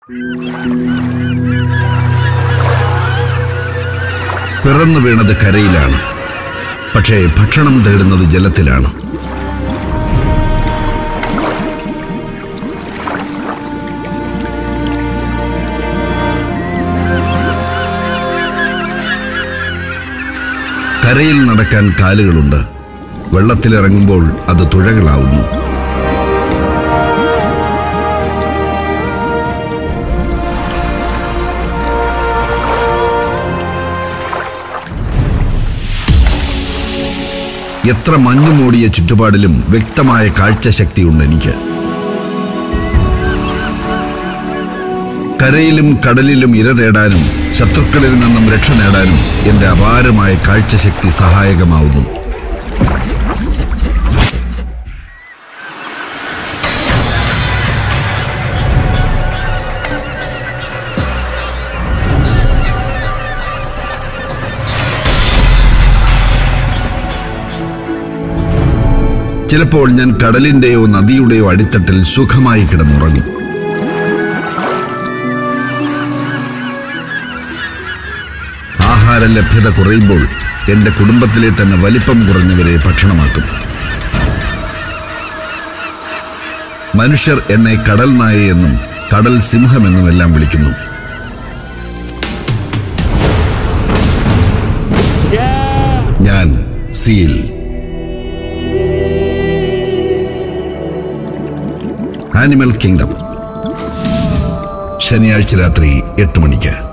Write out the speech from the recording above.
പിറന്നു വീണത് കരയിലാണ് പക്ഷേ ഭക്ഷണം തേടുന്നത് ജലത്തിലാണ് കരയിൽ നടക്കാൻ കാലുകളുണ്ട് വെള്ളത്തിലിറങ്ങുമ്പോൾ അത് തുഴകളാവുന്നു എത്ര മഞ്ഞു മൂടിയ ചുറ്റുപാടിലും വ്യക്തമായ കാഴ്ചശക്തിയുണ്ട് എനിക്ക് കരയിലും കടലിലും ഇര തേടാനും ശത്രുക്കളിൽ നിന്നും രക്ഷ നേടാനും എന്റെ അപാരമായ കാഴ്ചശക്തി സഹായകമാവുന്നു ചിലപ്പോൾ ഞാൻ കടലിന്റെയോ നദിയുടെയോ അടിത്തട്ടിൽ സുഖമായി കിടന്നുറങ്ങും ആഹാര ലഭ്യത കുറയുമ്പോൾ എന്റെ കുടുംബത്തിലെ തന്നെ വലിപ്പം കുറഞ്ഞവരെ ഭക്ഷണമാക്കും മനുഷ്യർ എന്നെ കടൽ നായ എന്നും കടൽ സിംഹമെന്നും എല്ലാം വിളിക്കുന്നു ഞാൻ സീൽ ആനിമൽ കിങ്ഡം ശനിയാഴ്ച രാത്രി എട്ട് മണിക്ക്